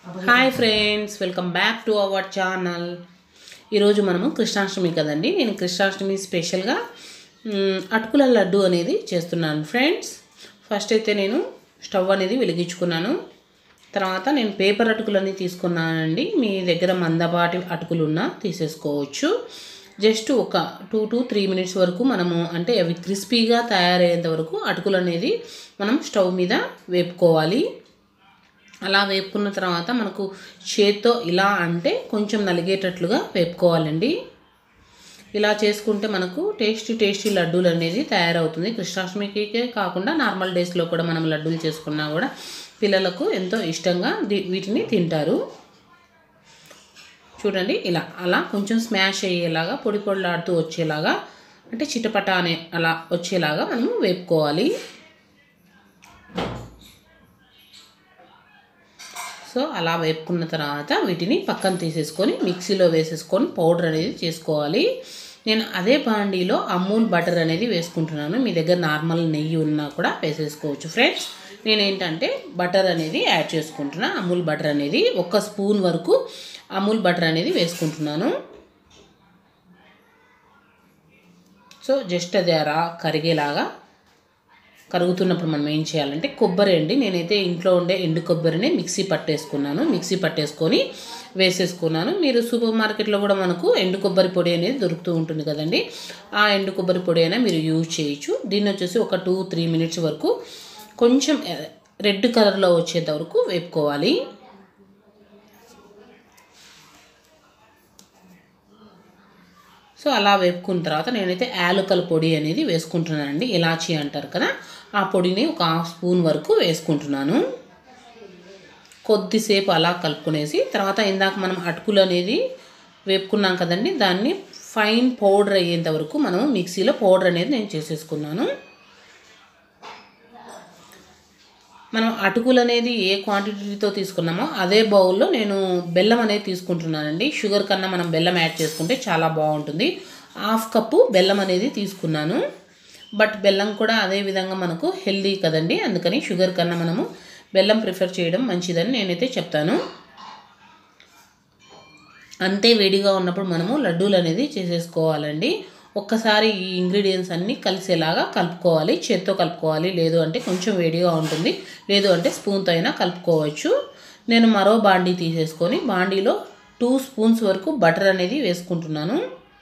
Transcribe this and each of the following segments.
hi friends welcome back to our channel ఈరోజు మనము కృష్ణాష్టమి కదండి నేను కృష్ణాష్టమి స్పెషల్గా మ్, అటుకుల లడ్డు అనేది చేస్తున్నాను ఫ్రెండ్స్ ఫస్ట్ అయితే నేను స్టవ్ అనేది వెలిగించుకున్నాను తర్వాత నేను పేపర్ అటుకులని తీసుకున్నానండి మీ దగ్గర మందపాటి అటుకులు ఉన్నా తీసేసుకోవచ్చు జస్ట్ ఒక టూ టు త్రీ మినిట్స్ వరకు మనము అంటే అవి క్రిస్పీగా తయారయ్యేంత వరకు అటుకులు అనేది మనం స్టవ్ మీద వేపుకోవాలి అలా వేపుకున్న తర్వాత మనకు చేత్తో ఇలా అంటే కొంచెం నలిగేటట్లుగా వేపుకోవాలండి ఇలా చేసుకుంటే మనకు టేస్టీ టేస్టీ లడ్డూలు అనేది తయారవుతుంది కృష్ణాష్టమికి కాకుండా నార్మల్ డేస్లో కూడా మనం లడ్డూలు చేసుకున్నా కూడా పిల్లలకు ఎంతో ఇష్టంగా ది- వీటిని తింటారు చూడండి ఇలా అలా కొంచెం స్మాష్ అయ్యేలాగా పొడి పొడిలాడుతూ వచ్చేలాగా అంటే చిటపట అనే అలా వచ్చేలాగా మనము వేపుకోవాలి సో అలా వేపుకున్న తర్వాత వీటిని పక్కన తీసేసుకొని మిక్సీలో వేసేసుకొని పౌడర్ అనేది చేసుకోవాలి నేను అదే బాండీలో అమూల్ బటర్ అనేది వేసుకుంటున్నాను మీ దగ్గర నార్మల్ నెయ్యి ఉన్నా కూడా వేసేసుకోవచ్చు ఫ్రెండ్స్ నేను ఏంటంటే బటర్ అనేది యాడ్ చేసుకుంటున్నా అమూల్ బటర్ అనేది ఒక స్పూన్ వరకు అమూల్ బటర్ అనేది వేసుకుంటున్నాను సో జస్ట్ అది అలా కరిగేలాగా కరుగుతున్నప్పుడు మనం ఏం చేయాలంటే కొబ్బరి అండి నేనైతే ఇంట్లో ఉండే ఎండు కొబ్బరిని మిక్సీ పట్టేసుకున్నాను మిక్సీ పట్టేసుకొని వేసేసుకున్నాను మీరు సూపర్ మార్కెట్లో కూడా మనకు ఎండు కొబ్బరి పొడి అనేది దొరుకుతూ ఉంటుంది కదండి ఆ ఎండు కొబ్బరి పొడి అయినా మీరు యూజ్ చేయొచ్చు దీన్ని వచ్చేసి ఒక టూ త్రీ మినిట్స్ వరకు కొంచెం రెడ్ కలర్లో వచ్చేంత వరకు వేపుకోవాలి సో అలా వేపుకున్న తర్వాత నేనైతే యాలకల పొడి అనేది వేసుకుంటున్నానండి ఇలాచీ అంటారు కదా ఆ పొడిని ఒక హాఫ్ స్పూన్ వరకు వేసుకుంటున్నాను కొద్దిసేపు అలా కలుపుకునేసి తర్వాత ఇందాక మనం అటుకులు అనేది వేపుకున్నాం కదండి దాన్ని ఫైన్ పౌడర్ అయ్యేంత వరకు మనం మిక్సీలో పౌడర్ అనేది నేను చేసేసుకున్నాను మనం అటుకులు అనేది ఏ క్వాంటిటీతో తీసుకున్నామో అదే బౌల్లో నేను బెల్లం అనేది తీసుకుంటున్నానండి షుగర్ కన్నా మనం బెల్లం యాడ్ చేసుకుంటే చాలా బాగుంటుంది హాఫ్ కప్పు బెల్లం అనేది తీసుకున్నాను బట్ బెల్లం కూడా అదే విధంగా మనకు హెల్దీ కదండి అందుకని షుగర్ కన్నా మనము బెల్లం ప్రిఫర్ చేయడం మంచిదని నేనైతే చెప్తాను అంతే వేడిగా ఉన్నప్పుడు మనము లడ్డూలు అనేది చేసేసుకోవాలండి ఒక్కసారి ఈ ఇంగ్రీడియంట్స్ అన్నీ కలిసేలాగా కలుపుకోవాలి చేత్తో కలుపుకోవాలి లేదు అంటే కొంచెం వేడిగా ఉంటుంది లేదు అంటే స్పూన్తో అయినా కలుపుకోవచ్చు నేను మరో బాండీ తీసేసుకొని బాండీలో టూ స్పూన్స్ వరకు బటర్ అనేది వేసుకుంటున్నాను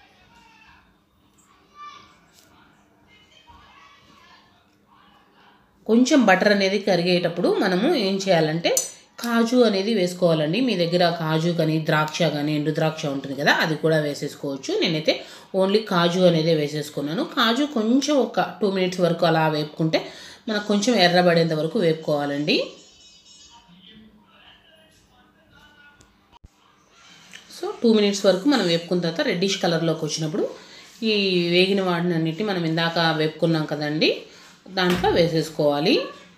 కొంచెం బటర్ అనేది కరిగేటప్పుడు మనము ఏం చేయాలంటే కాజు అనేది వేసుకోవాలండి మీ దగ్గర కాజు కానీ ద్రాక్ష కానీ ఎండు ద్రాక్ష ఉంటుంది కదా అది కూడా వేసేసుకోవచ్చు నేనైతే ఓన్లీ కాజు అనేది వేసేసుకున్నాను కాజు కొంచెం ఒక టూ మినిట్స్ వరకు అలా వేపుకుంటే మనకు కొంచెం ఎర్రబడేంత వరకు వేపుకోవాలండి సో టూ మినిట్స్ వరకు మనం వేపుకున్న తర్వాత రెడ్డిష్ కలర్లోకి వచ్చినప్పుడు ఈ వేగిన వాటిని అన్నిటిని మనం ఇందాక వేపుకున్నాం కదండి దాంట్లో వేసేసుకోవాలి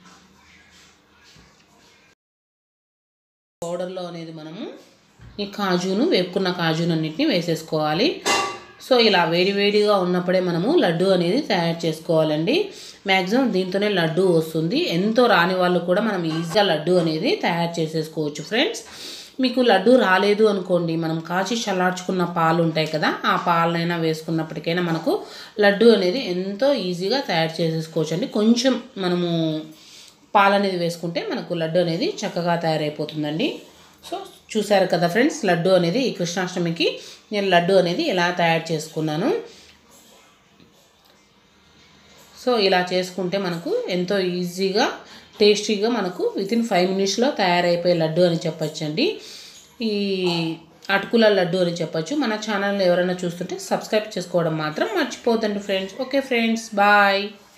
పౌడర్లో అనేది మనము ఈ కాజును వేపుకున్న కాజును అన్నిటిని వేసేసుకోవాలి సో ఇలా వేడి వేడిగా ఉన్నప్పుడే మనము లడ్డు అనేది తయారు చేసుకోవాలండి మ్యాక్సిమం దీంతోనే లడ్డు వస్తుంది ఎంతో రాని వాళ్ళు కూడా మనం ఈజీగా లడ్డు అనేది తయారు చేసేసుకోవచ్చు ఫ్రెండ్స్ మీకు లడ్డు రాలేదు అనుకోండి మనం కాచి చల్లార్చుకున్న పాలు ఉంటాయి కదా ఆ పాలనైనా వేసుకున్నప్పటికైనా మనకు లడ్డు అనేది ఎంతో ఈజీగా తయారు చేసేసుకోవచ్చు అండి కొంచెం మనము పాలు అనేది వేసుకుంటే మనకు లడ్డు అనేది చక్కగా తయారైపోతుందండి సో చూసారు కదా ఫ్రెండ్స్ లడ్డు అనేది ఈ కృష్ణాష్టమికి నేను లడ్డు అనేది ఎలా తయారు చేసుకున్నాను సో ఇలా చేసుకుంటే మనకు ఎంతో ఈజీగా టేస్టీగా మనకు వితిన్ ఫైవ్ మినిట్స్లో తయారైపోయే లడ్డు అని చెప్పొచ్చండి ఈ అటుకుల లడ్డు అని చెప్పొచ్చు మన ఛానల్ ఎవరైనా చూస్తుంటే సబ్స్క్రైబ్ చేసుకోవడం మాత్రం మర్చిపోతండి ఫ్రెండ్స్ ఓకే ఫ్రెండ్స్ బాయ్